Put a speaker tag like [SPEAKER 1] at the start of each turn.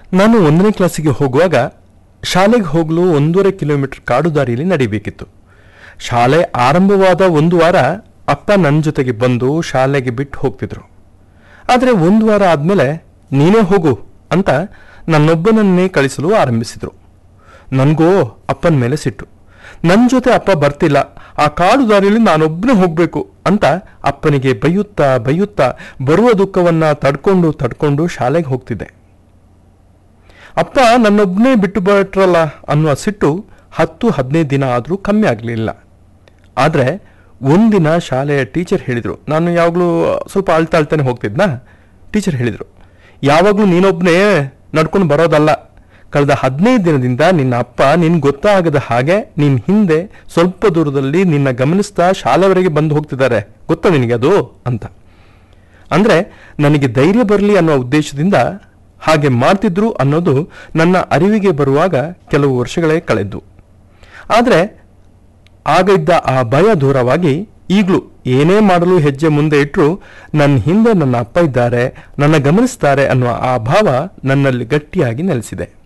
[SPEAKER 1] ನಾನು ಒಂದನೇ ಕ್ಲಾಸಿಗೆ ಹೋಗುವಾಗ ಶಾಲೆಗೆ ಹೋಗಲು ಒಂದೂವರೆ ಕಿಲೋಮೀಟರ್ ಕಾಡು ದಾರಿಯಲ್ಲಿ ನಡಿಬೇಕಿತ್ತು ಶಾಲೆ ಆರಂಭವಾದ ಒಂದು ವಾರ ಅಪ್ಪ ನನ್ನ ಜೊತೆಗೆ ಬಂದು ಶಾಲೆಗೆ ಬಿಟ್ಟು ಹೋಗ್ತಿದ್ರು ಆದರೆ ಒಂದು ವಾರ ಆದಮೇಲೆ ನೀನೇ ಹೋಗು ಅಂತ ನನ್ನೊಬ್ಬನನ್ನೇ ಕಳಿಸಲು ಆರಂಭಿಸಿದರು ನನಗೋ ಅಪ್ಪನ ಮೇಲೆ ಸಿಟ್ಟು ನನ್ನ ಜೊತೆ ಅಪ್ಪ ಬರ್ತಿಲ್ಲ ಆ ಕಾಡು ದಾರಿಯಲ್ಲಿ ನಾನೊಬ್ಬನೇ ಹೋಗಬೇಕು ಅಂತ ಅಪ್ಪನಿಗೆ ಬೈಯುತ್ತಾ ಬೈಯುತ್ತಾ ಬರುವ ದುಃಖವನ್ನ ತಡ್ಕೊಂಡು ತಡ್ಕೊಂಡು ಶಾಲೆಗೆ ಹೋಗ್ತಿದ್ದೆ ಅಪ್ಪ ನನ್ನೊಬ್ಬನೇ ಬಿಟ್ಟು ಬಿಟ್ರಲ್ಲ ಅನ್ನುವ ಸಿಟ್ಟು ಹತ್ತು ಹದಿನೈದು ದಿನ ಆದರೂ ಕಮ್ಮಿ ಆಗಲಿಲ್ಲ ಆದರೆ ಒಂದಿನ ಶಾಲೆಯ ಟೀಚರ್ ಹೇಳಿದರು ನಾನು ಯಾವಾಗಲೂ ಸ್ವಲ್ಪ ಅಳ್ತಾ ಅಳ್ತಾನೆ ಹೋಗ್ತಿದ್ನಾ ಟೀಚರ್ ಹೇಳಿದರು ಯಾವಾಗಲೂ ನೀನೊಬ್ಬನೇ ನಡ್ಕೊಂಡು ಬರೋದಲ್ಲ ಕಳೆದ ಹದಿನೈದು ದಿನದಿಂದ ನಿನ್ನ ಅಪ್ಪ ನಿನ್ ಗೊತ್ತಾಗದ ಹಾಗೆ ನಿನ್ನ ಹಿಂದೆ ಸ್ವಲ್ಪ ದೂರದಲ್ಲಿ ನಿನ್ನ ಗಮನಿಸ್ತಾ ಶಾಲೆವರೆಗೆ ಬಂದು ಹೋಗ್ತಿದ್ದಾರೆ ಗೊತ್ತಾ ನಿನಗೆ ಅದು ಅಂತ ಅಂದ್ರೆ ನನಗೆ ಧೈರ್ಯ ಬರಲಿ ಅನ್ನೋ ಉದ್ದೇಶದಿಂದ ಹಾಗೆ ಮಾಡ್ತಿದ್ರು ಅನ್ನೋದು ನನ್ನ ಅರಿವಿಗೆ ಬರುವಾಗ ಕೆಲವು ವರ್ಷಗಳೇ ಕಳೆದು ಆದರೆ ಆಗ ಇದ್ದ ಆ ಭಯ ದೂರವಾಗಿ ಈಗಲೂ ಏನೇ ಮಾಡಲು ಹೆಜ್ಜೆ ಮುಂದೆ ಇಟ್ಟರು ನನ್ನ ಹಿಂದೆ ನನ್ನ ಅಪ್ಪ ಇದ್ದಾರೆ ನನ್ನ ಗಮನಿಸ್ತಾರೆ ಅನ್ನುವ ಆ ಭಾವ ನನ್ನಲ್ಲಿ ಗಟ್ಟಿಯಾಗಿ ನೆಲೆಸಿದೆ